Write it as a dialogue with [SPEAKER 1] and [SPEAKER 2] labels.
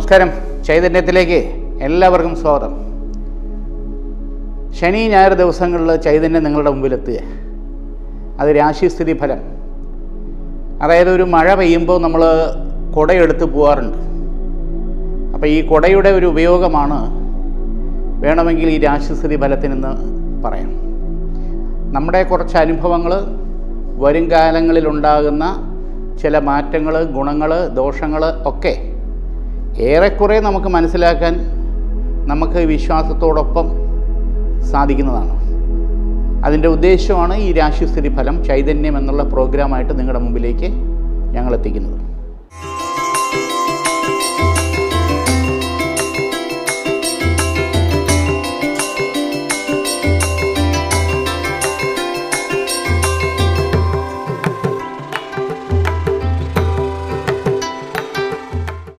[SPEAKER 1] നമസ്കാരം ചൈതന്യത്തിലേക്ക് എല്ലാവർക്കും സ്വാഗതം ശനി ഞായർ ദിവസങ്ങളിൽ ചൈതന്യം നിങ്ങളുടെ മുമ്പിലെത്തുക അത് രാശിസ്ഥിതി ഫലം അതായത് ഒരു മഴ പെയ്യുമ്പോൾ നമ്മൾ കുടയെടുത്ത് പോകാറുണ്ട് അപ്പോൾ ഈ കുടയുടെ ഒരു ഉപയോഗമാണ് വേണമെങ്കിൽ ഈ രാശിസ്ഥിതി ഫലത്തിനെന്ന് പറയാം നമ്മുടെ കുറച്ച് അനുഭവങ്ങൾ വരും കാലങ്ങളിലുണ്ടാകുന്ന ചില മാറ്റങ്ങൾ ഗുണങ്ങൾ ദോഷങ്ങൾ ഒക്കെ ഏറെക്കുറെ നമുക്ക് മനസ്സിലാക്കാൻ നമുക്ക് വിശ്വാസത്തോടൊപ്പം സാധിക്കുന്നതാണ് അതിൻ്റെ ഉദ്ദേശമാണ് ഈ രാശിസ്ഥിതി ഫലം ചൈതന്യം എന്നുള്ള പ്രോഗ്രാമായിട്ട് നിങ്ങളുടെ മുമ്പിലേക്ക് ഞങ്ങൾ എത്തിക്കുന്നത്